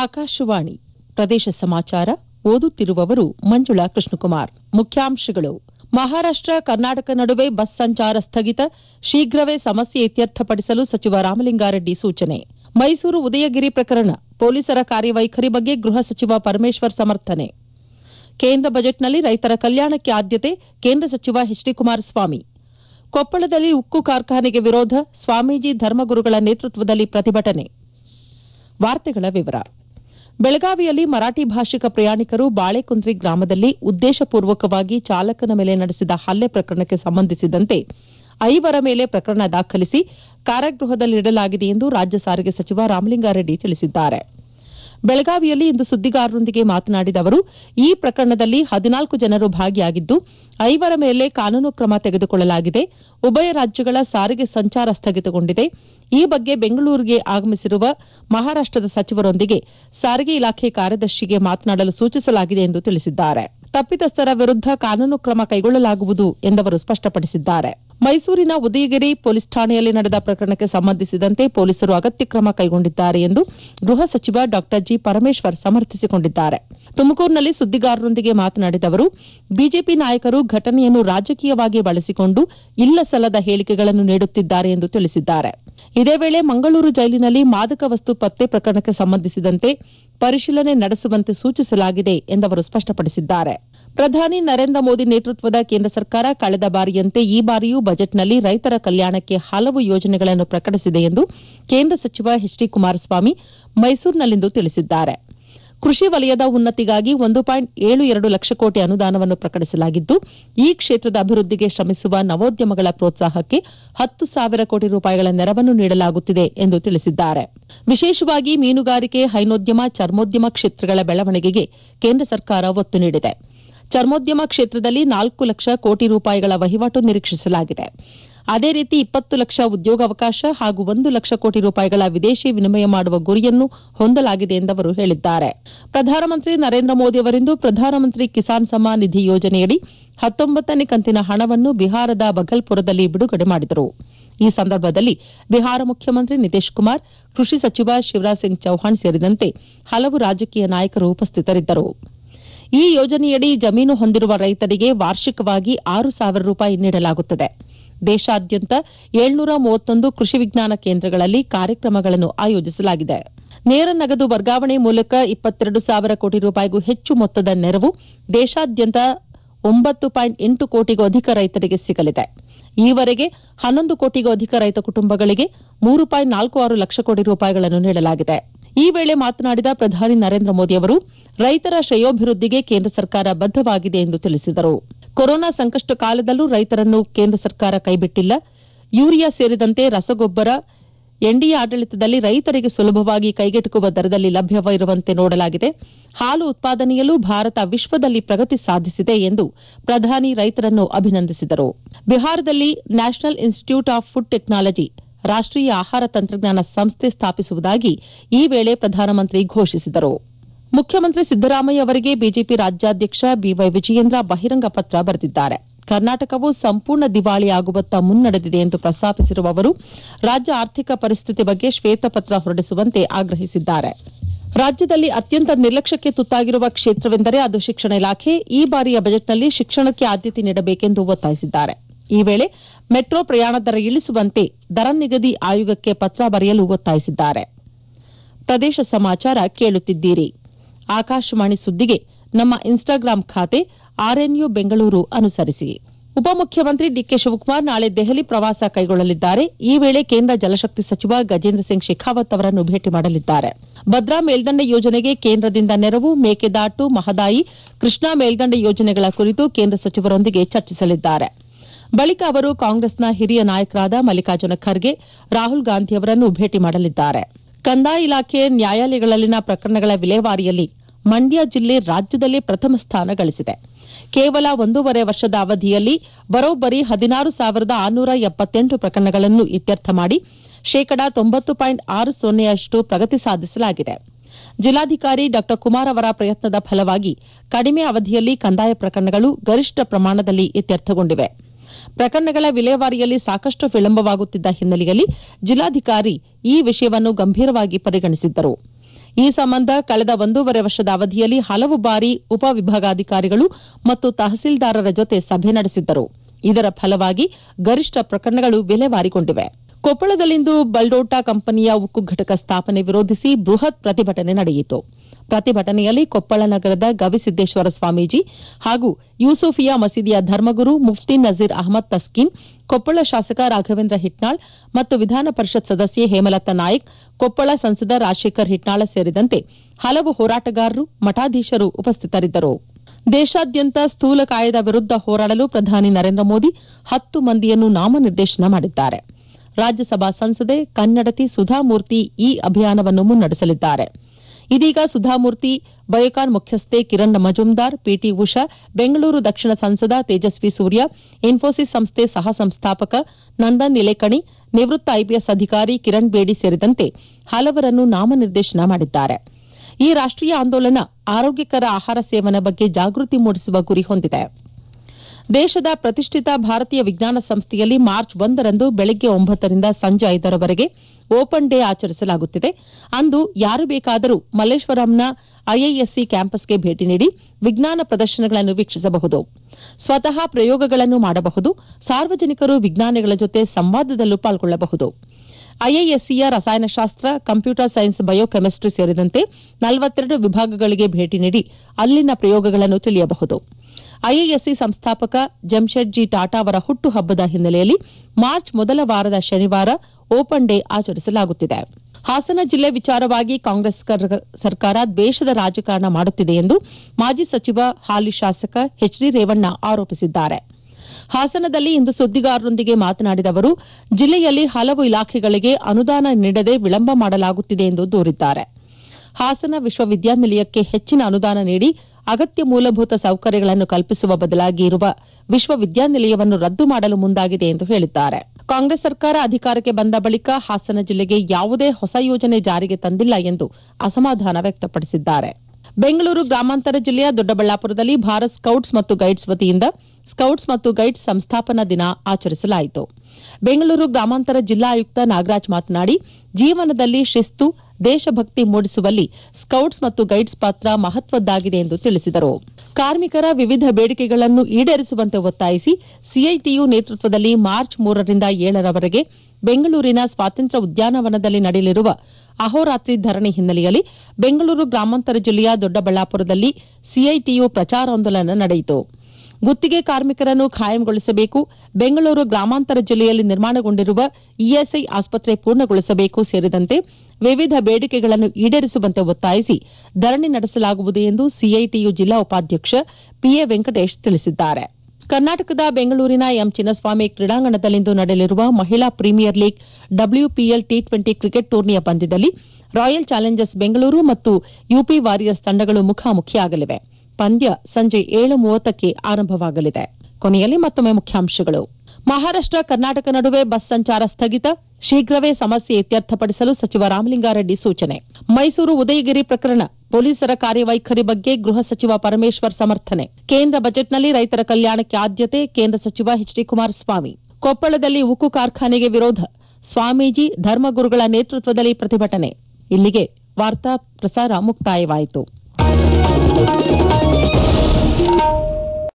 ಆಕಾಶವಾಣಿ ಪ್ರದೇಶ ಸಮಾಚಾರ ಓದುತ್ತಿರುವವರು ಮಂಜುಳಾ ಕೃಷ್ಣಕುಮಾರ್ ಮುಖ್ಯಾಂಶಗಳು ಮಹಾರಾಷ್ಟ ಕರ್ನಾಟಕ ನಡುವೆ ಬಸ್ ಸಂಚಾರ ಸ್ಥಗಿತ ಶೀಘ್ರವೇ ಸಮಸ್ಯೆ ಇತ್ಯರ್ಥಪಡಿಸಲು ಸಚಿವ ರಾಮಲಿಂಗಾರೆಡ್ಡಿ ಸೂಚನೆ ಮೈಸೂರು ಉದಯಗಿರಿ ಪ್ರಕರಣ ಪೊಲೀಸರ ಕಾರ್ಯವೈಖರಿ ಬಗ್ಗೆ ಗೃಹ ಸಚಿವ ಪರಮೇಶ್ವರ್ ಸಮರ್ಥನೆ ಕೇಂದ್ರ ಬಜೆಟ್ನಲ್ಲಿ ರೈತರ ಕಲ್ಯಾಣಕ್ಕೆ ಆದ್ಯತೆ ಕೇಂದ್ರ ಸಚಿವ ಎಚ್ ಡಿ ಕುಮಾರಸ್ವಾಮಿ ಕೊಪ್ಪಳದಲ್ಲಿ ಉಕ್ಕು ಕಾರ್ಖಾನೆಗೆ ವಿರೋಧ ಸ್ವಾಮೀಜಿ ಧರ್ಮಗುರುಗಳ ನೇತೃತ್ವದಲ್ಲಿ ಪ್ರತಿಭಟನೆ ವಾರ್ತೆಗಳ ವಿವರ ಬೆಳಗಾವಿಯಲ್ಲಿ ಮರಾಠಿ ಭಾಷಿಕ ಪ್ರಯಾಣಿಕರು ಬಾಳೆಕುಂದ್ರಿ ಗ್ರಾಮದಲ್ಲಿ ಉದ್ದೇಶಪೂರ್ವಕವಾಗಿ ಚಾಲಕನ ಮೇಲೆ ನಡೆಸಿದ ಹಲ್ಲೆ ಪ್ರಕರಣಕ್ಕೆ ಸಂಬಂಧಿಸಿದಂತೆ ಐವರ ಮೇಲೆ ಪ್ರಕರಣ ದಾಖಲಿಸಿ ಕಾರಾಗೃಹದಲ್ಲಿಡಲಾಗಿದೆ ಎಂದು ರಾಜ್ಯ ಸಾರಿಗೆ ಸಚಿವ ರಾಮಲಿಂಗಾರೆಡ್ಡಿ ತಿಳಿಸಿದ್ದಾರೆ ಬೆಳಗಾವಿಯಲ್ಲಿ ಇಂದು ಸುದ್ದಿಗಾರರೊಂದಿಗೆ ಮಾತನಾಡಿದ ಅವರು ಈ ಪ್ರಕರಣದಲ್ಲಿ ಹದಿನಾಲ್ಕು ಜನರು ಭಾಗಿಯಾಗಿದ್ದು ಐವರ ಮೇಲೆ ಕಾನೂನು ಕ್ರಮ ತೆಗೆದುಕೊಳ್ಳಲಾಗಿದೆ ಉಭಯ ರಾಜ್ಯಗಳ ಸಾರಿಗೆ ಸಂಚಾರ ಸ್ಥಗಿತಗೊಂಡಿದೆ ಈ ಬಗ್ಗೆ ಬೆಂಗಳೂರಿಗೆ ಆಗಮಿಸಿರುವ ಮಹಾರಾಷ್ಟದ ಸಚಿವರೊಂದಿಗೆ ಸಾರಿಗೆ ಇಲಾಖೆ ಕಾರ್ಯದರ್ಶಿಗೆ ಮಾತನಾಡಲು ಸೂಚಿಸಲಾಗಿದೆ ಎಂದು ತಿಳಿಸಿದ್ದಾರೆ ತಪ್ಪಿತಸ್ಥರ ವಿರುದ್ಧ ಕಾನೂನು ಕ್ರಮ ಕೈಗೊಳ್ಳಲಾಗುವುದು ಎಂದವರು ಸ್ಪಷ್ಟಪಡಿಸಿದ್ದಾರೆ ಮೈಸೂರಿನ ಉದಯಗಿರಿ ಪೊಲೀಸ್ ಠಾಣೆಯಲ್ಲಿ ನಡೆದ ಪ್ರಕರಣಕ್ಕೆ ಸಂಬಂಧಿಸಿದಂತೆ ಪೊಲೀಸರು ಅಗತ್ಯ ಕ್ರಮ ಕೈಗೊಂಡಿದ್ದಾರೆ ಎಂದು ಗೃಹ ಸಚಿವ ಡಾ ಜಿ ಪರಮೇಶ್ವರ್ ಸಮರ್ಥಿಸಿಕೊಂಡಿದ್ದಾರೆ ತುಮಕೂರಿನಲ್ಲಿ ಸುದ್ದಿಗಾರರೊಂದಿಗೆ ಮಾತನಾಡಿದ ಅವರು ಬಿಜೆಪಿ ನಾಯಕರು ಘಟನೆಯನ್ನು ರಾಜಕೀಯವಾಗಿ ಬಳಸಿಕೊಂಡು ಇಲ್ಲಸಲ್ಲದ ಹೇಳಿಕೆಗಳನ್ನು ನೀಡುತ್ತಿದ್ದಾರೆ ಎಂದು ತಿಳಿಸಿದ್ದಾರೆ ಇದೇ ವೇಳೆ ಮಂಗಳೂರು ಜೈಲಿನಲ್ಲಿ ಮಾದಕ ವಸ್ತು ಪತ್ತೆ ಪ್ರಕರಣಕ್ಕೆ ಸಂಬಂಧಿಸಿದಂತೆ ಪರಿಶೀಲನೆ ನಡೆಸುವಂತೆ ಸೂಚಿಸಲಾಗಿದೆ ಎಂದವರು ಸ್ಪಷ್ಟಪಡಿಸಿದ್ದಾರೆ ಪ್ರಧಾನಿ ನರೇಂದ್ರ ಮೋದಿ ನೇತೃತ್ವದ ಕೇಂದ್ರ ಸರ್ಕಾರ ಕಳೆದ ಬಾರಿಯಂತೆ ಈ ಬಾರಿಯೂ ಬಜೆಟ್ನಲ್ಲಿ ರೈತರ ಕಲ್ಯಾಣಕ್ಕೆ ಹಲವು ಯೋಜನೆಗಳನ್ನು ಪ್ರಕಟಿಸಿದೆ ಎಂದು ಕೇಂದ್ರ ಸಚಿವ ಎಚ್ ಡಿ ಕುಮಾರಸ್ವಾಮಿ ಮೈಸೂರಿನಲ್ಲಿಂದು ತಿಳಿಸಿದ್ದಾರೆ ಕೃಷಿ ವಲಯದ ಉನ್ನತಿಗಾಗಿ ಒಂದು ಪಾಯಿಂಟ್ ಏಳು ಎರಡು ಲಕ್ಷ ಕೋಟಿ ಅನುದಾನವನ್ನು ಪ್ರಕಟಿಸಲಾಗಿದ್ದು ಈ ಕ್ಷೇತ್ರದ ಅಭಿವೃದ್ಧಿಗೆ ಶ್ರಮಿಸುವ ನವೋದ್ಯಮಗಳ ಪ್ರೋತ್ಸಾಹಕ್ಕೆ ಹತ್ತು ಸಾವಿರ ಕೋಟಿ ರೂಪಾಯಿಗಳ ನೆರವನ್ನು ನೀಡಲಾಗುತ್ತಿದೆ ಎಂದು ತಿಳಿಸಿದ್ದಾರೆ ವಿಶೇಷವಾಗಿ ಮೀನುಗಾರಿಕೆ ಹೈನೋದ್ಯಮ ಚರ್ಮೋದ್ಯಮ ಕ್ಷೇತ್ರಗಳ ಬೆಳವಣಿಗೆಗೆ ಕೇಂದ್ರ ಸರ್ಕಾರ ಒತ್ತು ನೀಡಿದೆ ಚರ್ಮೋದ್ಯಮ ಕ್ಷೇತ್ರದಲ್ಲಿ ನಾಲ್ಕು ಲಕ್ಷ ಕೋಟಿ ರೂಪಾಯಿಗಳ ವಹಿವಾಟು ನಿರೀಕ್ಷಿಸಲಾಗಿದೆ ಅದೇ ರೀತಿ ಇಪ್ಪತ್ತು ಲಕ್ಷ ಉದ್ಯೋಗಾವಕಾಶ ಹಾಗೂ ಒಂದು ಲಕ್ಷ ಕೋಟಿ ರೂಪಾಯಿಗಳ ವಿದೇಶಿ ವಿನಿಮಯ ಮಾಡುವ ಗುರಿಯನ್ನು ಹೊಂದಲಾಗಿದೆ ಎಂದವರು ಹೇಳಿದ್ದಾರೆ ಪ್ರಧಾನಮಂತ್ರಿ ನರೇಂದ್ರ ಮೋದಿ ಅವರಿಂದು ಪ್ರಧಾನಮಂತ್ರಿ ಕಿಸಾನ್ ಸಮ್ಮಾನ್ ನಿಧಿ ಯೋಜನೆಯಡಿ ಹತ್ತೊಂಬತ್ತನೇ ಕಂತಿನ ಹಣವನ್ನು ಬಿಹಾರದ ಬಗಲ್ಪುರದಲ್ಲಿ ಬಿಡುಗಡೆ ಮಾಡಿದರು ಈ ಸಂದರ್ಭದಲ್ಲಿ ಬಿಹಾರ ಮುಖ್ಯಮಂತ್ರಿ ನಿತೀಶ್ ಕುಮಾರ್ ಕೃಷಿ ಸಚಿವ ಶಿವರಾಜ್ ಸಿಂಗ್ ಚೌಹಾಣ್ ಸೇರಿದಂತೆ ಹಲವು ರಾಜಕೀಯ ನಾಯಕರು ಉಪಸ್ಥಿತರಿದ್ದರು ಈ ಯೋಜನೆಯಡಿ ಜಮೀನು ಹೊಂದಿರುವ ರೈತರಿಗೆ ವಾರ್ಷಿಕವಾಗಿ ಆರು ಸಾವಿರ ರೂಪಾಯಿ ನೀಡಲಾಗುತ್ತದೆ ದೇಶಾದ್ಯಂತ ಏಳ್ನೂರ ಮೂವತ್ತೊಂದು ಕೃಷಿ ವಿಜ್ಞಾನ ಕೇಂದ್ರಗಳಲ್ಲಿ ಕಾರ್ಯಕ್ರಮಗಳನ್ನು ಆಯೋಜಿಸಲಾಗಿದೆ ನೇರ ನಗದು ವರ್ಗಾವಣೆ ಮೂಲಕ ಇಪ್ಪತ್ತೆರಡು ಸಾವಿರ ಕೋಟಿ ರೂಪಾಯಿಗೂ ಹೆಚ್ಚು ಮೊತ್ತದ ನೆರವು ದೇಶಾದ್ಯಂತ ಒಂಬತ್ತು ಪಾಯಿಂಟ್ ಎಂಟು ಕೋಟಿಗೂ ಅಧಿಕ ರೈತರಿಗೆ ಸಿಗಲಿದೆ ಈವರೆಗೆ ಹನ್ನೊಂದು ಕೋಟಿಗೂ ಅಧಿಕ ರೈತ ಕುಟುಂಬಗಳಿಗೆ ಮೂರು ಪಾಯಿಂಟ್ ನಾಲ್ಕು ಆರು ಲಕ್ಷ ಕೋಟಿ ರೂಪಾಯಿಗಳನ್ನು ನೀಡಲಾಗಿದೆ ಈ ವೇಳೆ ಮಾತನಾಡಿದ ಪ್ರಧಾನಿ ನರೇಂದ್ರ ಮೋದಿ ಅವರು ರೈತರ ಶ್ರೇಯೋಭಿವೃದ್ಧಿಗೆ ಕೇಂದ್ರ ಸರ್ಕಾರ ಬದ್ದವಾಗಿದೆ ಎಂದು ತಿಳಿಸಿದರು ಕೊರೋನಾ ಸಂಕಷ್ಟ ಕಾಲದಲ್ಲೂ ರೈತರನ್ನು ಕೇಂದ್ರ ಸರ್ಕಾರ ಕೈಬಿಟ್ಟಿಲ್ಲ ಯೂರಿಯಾ ಸೇರಿದಂತೆ ರಸಗೊಬ್ಬರ ಎನ್ಡಿಎ ಆಡಳಿತದಲ್ಲಿ ರೈತರಿಗೆ ಸುಲಭವಾಗಿ ಕೈಗೆಟುಕುವ ದರದಲ್ಲಿ ಲಭ್ಯವಿರುವಂತೆ ನೋಡಲಾಗಿದೆ ಹಾಲು ಉತ್ಪಾದನೆಯಲ್ಲೂ ಭಾರತ ವಿಶ್ವದಲ್ಲಿ ಪ್ರಗತಿ ಸಾಧಿಸಿದೆ ಎಂದು ಪ್ರಧಾನಿ ರೈತರನ್ನು ಅಭಿನಂದಿಸಿದರು ಬಿಹಾರದಲ್ಲಿ national institute of food technology ರಾಷ್ಟೀಯ ಆಹಾರ ತಂತ್ರಜ್ಞಾನ ಸಂಸ್ಥೆ ಸ್ಥಾಪಿಸುವುದಾಗಿ ಈ ವೇಳೆ ಪ್ರಧಾನಮಂತ್ರಿ ಘೋಷಿಸಿದರು ಮುಖ್ಯಮಂತ್ರಿ ಸಿದ್ದರಾಮಯ್ಯ ಅವರಿಗೆ ಬಿಜೆಪಿ ರಾಜ್ಯಾಧ್ಯಕ್ಷ ಬಿವೈ ವಿಜಯೇಂದ್ರ ಬಹಿರಂಗ ಪತ್ರ ಬರೆದಿದ್ದಾರೆ ಕರ್ನಾಟಕವು ಸಂಪೂರ್ಣ ದಿವಾಳಿಯಾಗುವತ್ತ ಮುನ್ನಡೆದಿದೆ ಎಂದು ಪ್ರಸ್ತಾಪಿಸಿರುವ ಅವರು ರಾಜ್ಯ ಆರ್ಥಿಕ ಪರಿಸ್ಥಿತಿ ಬಗ್ಗೆ ಶ್ವೇತಪತ್ರ ಹೊರಡಿಸುವಂತೆ ಆಗ್ರಹಿಸಿದ್ದಾರೆ ರಾಜ್ಯದಲ್ಲಿ ಅತ್ಯಂತ ನಿರ್ಲಕ್ಷ್ಯಕ್ಕೆ ತುತ್ತಾಗಿರುವ ಕ್ಷೇತ್ರವೆಂದರೆ ಅದು ಶಿಕ್ಷಣ ಇಲಾಖೆ ಈ ಬಾರಿಯ ಬಜೆಟ್ನಲ್ಲಿ ಶಿಕ್ಷಣಕ್ಕೆ ಆದ್ಯತೆ ನೀಡಬೇಕೆಂದು ಒತ್ತಾಯಿಸಿದ್ದಾರೆ ಈ ವೇಳೆ ಮೆಟ್ರೋ ಪ್ರಯಾಣ ದರ ಇಳಿಸುವಂತೆ ದರ ನಿಗದಿ ಆಯೋಗಕ್ಕೆ ಪತ್ರ ಬರೆಯಲು ಒತ್ತಾಯಿಸಿದ್ದಾರೆ ಪ್ರದೇಶ ಸಮಾಚಾರ ಕೇಳುತ್ತಿದ್ದೀರಿ ಆಕಾಶವಾಣಿ ಸುದ್ದಿಗೆ ನಮ್ಮ ಇನ್ಸ್ಟಾಗ್ರಾಂ ಖಾತೆ ಆರ್ಎನ್ಯು ಬೆಂಗಳೂರು ಅನುಸರಿಸಿ ಉಪಮುಖ್ಯಮಂತ್ರಿ ಡಿಕೆ ಶಿವಕುಮಾರ್ ನಾಳೆ ದೆಹಲಿ ಪ್ರವಾಸ ಕೈಗೊಳ್ಳಲಿದ್ದಾರೆ ಈ ವೇಳೆ ಕೇಂದ್ರ ಜಲಶಕ್ತಿ ಸಚಿವ ಗಜೇಂದ್ರ ಸಿಂಗ್ ಶೆಖಾವತ್ ಅವರನ್ನು ಭೇಟಿ ಮಾಡಲಿದ್ದಾರೆ ಭದ್ರಾ ಮೇಲ್ದಂಡೆ ಯೋಜನೆಗೆ ಕೇಂದ್ರದಿಂದ ನೆರವು ಮೇಕೆದಾಟು ಮಹದಾಯಿ ಕೃಷ್ಣಾ ಮೇಲ್ದಂಡೆ ಯೋಜನೆಗಳ ಕುರಿತು ಕೇಂದ್ರ ಸಚಿವರೊಂದಿಗೆ ಚರ್ಚಿಸಲಿದ್ದಾರೆ ಬಳಿಕ ಅವರು ಕಾಂಗ್ರೆಸ್ನ ಹಿರಿಯ ನಾಯಕರಾದ ಮಲ್ಲಿಕಾರ್ಜುನ ಖರ್ಗೆ ರಾಹುಲ್ ಗಾಂಧಿ ಅವರನ್ನು ಭೇಟಿ ಮಾಡಲಿದ್ದಾರೆ ಕಂದಾಯ ಇಲಾಖೆ ನ್ಯಾಯಾಲಯಗಳಲ್ಲಿನ ಪ್ರಕರಣಗಳ ವಿಲೇವಾರಿಯಲ್ಲಿ ಮಂಡ್ಯ ಜಿಲ್ಲೆ ರಾಜ್ಯದಲ್ಲೇ ಪ್ರಥಮ ಸ್ಥಾನ ಗಳಿಸಿದೆ ಕೇವಲ ಒಂದೂವರೆ ವರ್ಷದ ಅವಧಿಯಲ್ಲಿ ಬರೋಬ್ಬರಿ ಹದಿನಾರು ಸಾವಿರದ ಆರುನೂರ ಎಪ್ಪತ್ತೆಂಟು ಪ್ರಕರಣಗಳನ್ನು ಇತ್ಯರ್ಥ ಮಾಡಿ ಶೇಕಡಾ ತೊಂಬತ್ತು ಪಾಯಿಂಟ್ ಆರು ಸೊನ್ನೆಯಷ್ಟು ಪ್ರಗತಿ ಸಾಧಿಸಲಾಗಿದೆ ಜಿಲ್ಲಾಧಿಕಾರಿ ಡಾ ಕುಮಾರ್ ಅವರ ಪ್ರಯತ್ನದ ಫಲವಾಗಿ ಕಡಿಮೆ ಅವಧಿಯಲ್ಲಿ ಕಂದಾಯ ಪ್ರಕರಣಗಳು ಗರಿಷ್ಠ ಪ್ರಮಾಣದಲ್ಲಿ ಇತ್ಯರ್ಥಗೊಂಡಿವೆ ಪ್ರಕರಣಗಳ ವಿಲೇವಾರಿಯಲ್ಲಿ ಸಾಕಷ್ಟು ವಿಳಂಬವಾಗುತ್ತಿದ್ದ ಹಿನ್ನೆಲೆಯಲ್ಲಿ ಜಿಲ್ಲಾಧಿಕಾರಿ ಈ ವಿಷಯವನ್ನು ಗಂಭೀರವಾಗಿ ಪರಿಗಣಿಸಿದ್ದರು ಈ ಸಂಬಂಧ ಕಳೆದ ಒಂದೂವರೆ ವರ್ಷದ ಅವಧಿಯಲ್ಲಿ ಹಲವು ಬಾರಿ ಉಪವಿಭಾಗಾಧಿಕಾರಿಗಳು ಮತ್ತು ತಹಸೀಲ್ದಾರರ ಜೊತೆ ಸಭೆ ನಡೆಸಿದ್ದರು ಇದರ ಫಲವಾಗಿ ಗರಿಷ್ಠ ಪ್ರಕರಣಗಳು ವಿಲೇವಾರಿಗೊಂಡಿವೆ ಕೊಪ್ಪಳದಲ್ಲಿಂದು ಬಲ್ಡೋಟಾ ಕಂಪನಿಯ ಉಕ್ಕು ಘಟಕ ಸ್ಥಾಪನೆ ವಿರೋಧಿಸಿ ಬೃಹತ್ ಪ್ರತಿಭಟನೆ ನಡೆಯಿತು ಪ್ರತಿಭಟನೆಯಲ್ಲಿ ಕೊಪ್ಪಳ ನಗರದ ಗವಿಸಿದ್ದೇಶ್ವರ ಸ್ವಾಮೀಜಿ ಹಾಗೂ ಯೂಸುಫಿಯಾ ಮಸೀದಿಯ ಧರ್ಮಗುರು ಮುಫ್ತಿ ನಜೀರ್ ಅಹಮದ್ ತಸ್ಕಿನ್ ಕೊಪ್ಪಳ ಶಾಸಕ ರಾಘವೇಂದ್ರ ಹಿಟ್ನಾಳ್ ಮತ್ತು ವಿಧಾನ ಪರಿಷತ್ ಸದಸ್ಯೆ ಹೇಮಲತಾ ನಾಯಕ್ ಕೊಪ್ಪಳ ಸಂಸದ ರಾಜಶೇಖರ್ ಹಿಟ್ನಾಳ ಸೇರಿದಂತೆ ಹಲವು ಹೋರಾಟಗಾರರು ಮಠಾಧೀಶರು ಉಪಸ್ಥಿತರಿದ್ದರು ದೇಶಾದ್ಯಂತ ಸ್ಥೂಲಕಾಯದ ವಿರುದ್ಧ ಹೋರಾಡಲು ಪ್ರಧಾನಿ ನರೇಂದ್ರ ಮೋದಿ ಹತ್ತು ಮಂದಿಯನ್ನು ನಾಮನಿರ್ದೇಶನ ಮಾಡಿದ್ದಾರೆ ರಾಜ್ಯಸಭಾ ಸಂಸದೆ ಕನ್ನಡತಿ ಸುಧಾಮೂರ್ತಿ ಈ ಅಭಿಯಾನವನ್ನು ಮುನ್ನಡೆಸಲಿದ್ದಾರೆ ಇದೀಗ ಸುಧಾಮೂರ್ತಿ ಬಯೋಕಾನ್ ಮುಖ್ಯಸ್ಥೆ ಕಿರಣ್ ಮಜುಮ್ದಾರ್ ಪಿಟಿ ಉಷಾ ಬೆಂಗಳೂರು ದಕ್ಷಿಣ ಸಂಸದ ತೇಜಸ್ವಿ ಸೂರ್ಯ ಇನ್ಫೋಸಿಸ್ ಸಂಸ್ಥೆ ಸಹ ಸಂಸ್ಥಾಪಕ ನಂದನ್ ನಿಲೇಕಣಿ ನಿವೃತ್ತ ಐಪಿಎಸ್ ಅಧಿಕಾರಿ ಕಿರಣ್ ಬೇಡಿ ಸೇರಿದಂತೆ ಹಲವರನ್ನು ನಾಮನಿರ್ದೇಶನ ಮಾಡಿದ್ದಾರೆ ಈ ರಾಷ್ಟೀಯ ಆಂದೋಲನ ಆರೋಗ್ಯಕರ ಆಹಾರ ಸೇವನೆ ಬಗ್ಗೆ ಜಾಗೃತಿ ಮೂಡಿಸುವ ಗುರಿ ಹೊಂದಿದೆ ದೇಶದ ಪ್ರತಿಷ್ಠಿತ ಭಾರತೀಯ ವಿಜ್ಞಾನ ಸಂಸ್ಥೆಯಲ್ಲಿ ಮಾರ್ಚ್ ಒಂದರಂದು ಬೆಳಗ್ಗೆ ಒಂಬತ್ತರಿಂದ ಸಂಜೆ ಐದರವರೆಗೆ ಓಪನ್ ಡೇ ಆಚರಿಸಲಾಗುತ್ತಿದೆ ಅಂದು ಯಾರು ಬೇಕಾದರೂ ಮಲ್ಲೇಶ್ವರಂನ ಐಐಎಸ್ಸಿ ಕ್ಯಾಂಪಸ್ಗೆ ಭೇಟಿ ನೀಡಿ ವಿಜ್ಞಾನ ಪ್ರದರ್ಶನಗಳನ್ನು ವೀಕ್ಷಿಸಬಹುದು ಸ್ವತಃ ಪ್ರಯೋಗಗಳನ್ನು ಮಾಡಬಹುದು ಸಾರ್ವಜನಿಕರು ವಿಜ್ಞಾನಿಗಳ ಜೊತೆ ಸಂವಾದದಲ್ಲೂ ಪಾಲ್ಗೊಳ್ಳಬಹುದು ಐಐಎಸ್ಸಿಯ ರಸಾಯನಶಾಸ್ತ್ರ ಕಂಪ್ಯೂಟರ್ ಸೈನ್ಸ್ ಬಯೋಕೆಮಿಸ್ಟ್ರಿ ಸೇರಿದಂತೆ ನಲವತ್ತೆರಡು ವಿಭಾಗಗಳಿಗೆ ಭೇಟಿ ನೀಡಿ ಅಲ್ಲಿನ ಪ್ರಯೋಗಗಳನ್ನು ತಿಳಿಯಬಹುದು ಐಐಎಸ್ಸಿ ಸಂಸ್ಥಾಪಕ ಜಮ್ಶೆಡ್ಜಿ ಟಾಟಾ ಅವರ ಹುಟ್ಟುಹಬ್ಬದ ಹಿನ್ನೆಲೆಯಲ್ಲಿ ಮಾರ್ಚ್ ಮೊದಲ ವಾರದ ಶನಿವಾರ ಓಪನ್ ಡೇ ಆಚರಿಸಲಾಗುತ್ತಿದೆ ಹಾಸನ ಜಿಲ್ಲೆ ವಿಚಾರವಾಗಿ ಕಾಂಗ್ರೆಸ್ ಸರ್ಕಾರ ದ್ವೇಷದ ರಾಜಕಾರಣ ಮಾಡುತ್ತಿದೆ ಎಂದು ಮಾಜಿ ಸಚಿವ ಹಾಲಿ ಶಾಸಕ ಎಚ್ ಡಿ ರೇವಣ್ಣ ಆರೋಪಿಸಿದ್ದಾರೆ ಹಾಸನದಲ್ಲಿ ಇಂದು ಸುದ್ದಿಗಾರರೊಂದಿಗೆ ಮಾತನಾಡಿದ ಅವರು ಜಿಲ್ಲೆಯಲ್ಲಿ ಹಲವು ಇಲಾಖೆಗಳಿಗೆ ಅನುದಾನ ನೀಡದೆ ವಿಳಂಬ ಮಾಡಲಾಗುತ್ತಿದೆ ಎಂದು ದೂರಿದ್ದಾರೆ ಹಾಸನ ವಿಶ್ವವಿದ್ಯಾನಿಲಯಕ್ಕೆ ಹೆಚ್ಚಿನ ಅನುದಾನ ನೀಡಿ ಅಗತ್ಯ ಮೂಲಭೂತ ಸೌಕರ್ಯಗಳನ್ನು ಕಲ್ಪಿಸುವ ಬದಲಾಗಿ ಇರುವ ವಿಶ್ವವಿದ್ಯಾನಿಲಯವನ್ನು ರದ್ದು ಮಾಡಲು ಮುಂದಾಗಿದೆ ಎಂದು ಹೇಳಿದ್ದಾರೆ ಕಾಂಗ್ರೆಸ್ ಸರ್ಕಾರ ಅಧಿಕಾರಕ್ಕೆ ಬಂದ ಬಳಿಕ ಹಾಸನ ಜಿಲ್ಲೆಗೆ ಯಾವುದೇ ಹೊಸ ಯೋಜನೆ ಜಾರಿಗೆ ತಂದಿಲ್ಲ ಎಂದು ಅಸಮಾಧಾನ ವ್ಯಕ್ತಪಡಿಸಿದ್ದಾರೆ ಬೆಂಗಳೂರು ಗ್ರಾಮಾಂತರ ಜಿಲ್ಲೆಯ ದೊಡ್ಡಬಳ್ಳಾಪುರದಲ್ಲಿ ಭಾರತ್ ಸ್ಕೌಟ್ಸ್ ಮತ್ತು ಗೈಡ್ಸ್ ವತಿಯಿಂದ ಸ್ಕೌಟ್ಸ್ ಮತ್ತು ಗೈಡ್ಸ್ ಸಂಸ್ಥಾಪನಾ ದಿನ ಆಚರಿಸಲಾಯಿತು ಬೆಂಗಳೂರು ಗ್ರಾಮಾಂತರ ಜಿಲ್ಲಾ ಆಯುಕ್ತ ನಾಗರಾಜ್ ಮಾತನಾಡಿ ಜೀವನದಲ್ಲಿ ಶಿಸ್ತು ದೇಶಭಕ್ತಿ ಮೂಡಿಸುವಲ್ಲಿ ಸ್ಕೌಟ್ಸ್ ಮತ್ತು ಗೈಡ್ಸ್ ಪಾತ್ರ ಮಹತ್ವದ್ದಾಗಿದೆ ಎಂದು ತಿಳಿಸಿದರು ಕಾರ್ಮಿಕರ ವಿವಿಧ ಬೇಡಿಕೆಗಳನ್ನು ಈಡೇರಿಸುವಂತೆ ಒತ್ತಾಯಿಸಿ ಸಿಐಟಿಯು ನೇತೃತ್ವದಲ್ಲಿ ಮಾರ್ಚ್ ಮೂರರಿಂದ ಏಳರವರೆಗೆ ಬೆಂಗಳೂರಿನ ಸ್ವಾತಂತ್ರ್ಯ ಉದ್ಯಾನವನದಲ್ಲಿ ನಡೆಯಲಿರುವ ಅಹೋರಾತ್ರಿ ಧರಣಿ ಹಿನ್ನೆಲೆಯಲ್ಲಿ ಬೆಂಗಳೂರು ಗ್ರಾಮಾಂತರ ಜಿಲ್ಲೆಯ ದೊಡ್ಡಬಳ್ಳಾಪುರದಲ್ಲಿ ಸಿಐಟಿಯು ಪ್ರಚಾರಾಂದೋಲನ ನಡೆಯಿತು ಗುತ್ತಿಗೆ ಕಾರ್ಮಿಕರನ್ನು ಖಾಯಂಗೊಳಿಸಬೇಕು ಬೆಂಗಳೂರು ಗ್ರಾಮಾಂತರ ಜಿಲ್ಲೆಯಲ್ಲಿ ನಿರ್ಮಾಣಗೊಂಡಿರುವ ಇಎಸ್ಐ ಆಸ್ಪತ್ರೆ ಪೂರ್ಣಗೊಳಿಸಬೇಕು ಸೇರಿದಂತೆ ವಿವಿಧ ಬೇಡಿಕೆಗಳನ್ನು ಈಡೇರಿಸುವಂತೆ ಒತ್ತಾಯಿಸಿ ಧರಣಿ ನಡೆಸಲಾಗುವುದು ಎಂದು ಸಿಐಟಿಯು ಜಿಲ್ಲಾ ಉಪಾಧ್ಯಕ್ಷ ಪಿಎ ವೆಂಕಟೇಶ್ ತಿಳಿಸಿದ್ದಾರೆ ಕರ್ನಾಟಕದ ಬೆಂಗಳೂರಿನ ಎಂ ಚಿನ್ನಸ್ವಾಮಿ ಕ್ರೀಡಾಂಗಣದಲ್ಲಿಂದು ನಡೆಯಲಿರುವ ಮಹಿಳಾ premier league WPL T twenty cricket ಟೂರ್ನಿಯ ಪಂದ್ಯದಲ್ಲಿ ರಾಯಲ್ ಚಾಲೆಂಜರ್ಸ್ ಬೆಂಗಳೂರು ಮತ್ತು ಯುಪಿ ವಾರಿಯರ್ಸ್ ತಂಡಗಳು ಮುಖಾಮುಖಿಯಾಗಲಿವೆ ಪಂದ್ಯ ಸಂಜೆ ಏಳು ಮೂವತ್ತಕ್ಕೆ ಆರಂಭವಾಗಲಿದೆ ಕೊನೆಯಲ್ಲಿ ಮತ್ತೊಮ್ಮೆ ಮುಖ್ಯಾಂಶಗಳು ಮಹಾರಾಷ್ಟ ಕರ್ನಾಟಕ ನಡುವೆ ಬಸ್ ಸಂಚಾರ ಸ್ಥಗಿತ ಶೀಘ್ರವೇ ಸಮಸ್ಯೆ ಇತ್ಯರ್ಥಪಡಿಸಲು ಸಚಿವ ರಾಮಲಿಂಗಾರೆಡ್ಡಿ ಸೂಚನೆ ಮೈಸೂರು ಉದಯಗಿರಿ ಪ್ರಕರಣ ಪೊಲೀಸರ ಕಾರ್ಯವೈಖರಿ ಬಗ್ಗೆ ಗೃಹ ಸಚಿವ ಪರಮೇಶ್ವರ್ ಸಮರ್ಥನೆ ಕೇಂದ್ರ ಬಜೆಟ್ನಲ್ಲಿ ರೈತರ ಕಲ್ಯಾಣಕ್ಕೆ ಆದ್ಯತೆ ಕೇಂದ್ರ ಸಚಿವ ಎಚ್ ಡಿ ಕುಮಾರಸ್ವಾಮಿ ಕೊಪ್ಪಳದಲ್ಲಿ ಉಕ್ಕು ಕಾರ್ಖಾನೆಗೆ ವಿರೋಧ ಸ್ವಾಮೀಜಿ ಧರ್ಮಗುರುಗಳ ನೇತೃತ್ವದಲ್ಲಿ ಪ್ರತಿಭಟನೆ ಇಲ್ಲಿಗೆ ವಾರ್ತಾ ಪ್ರಸಾರ ಮುಕ್ತಾಯವಾಯಿತು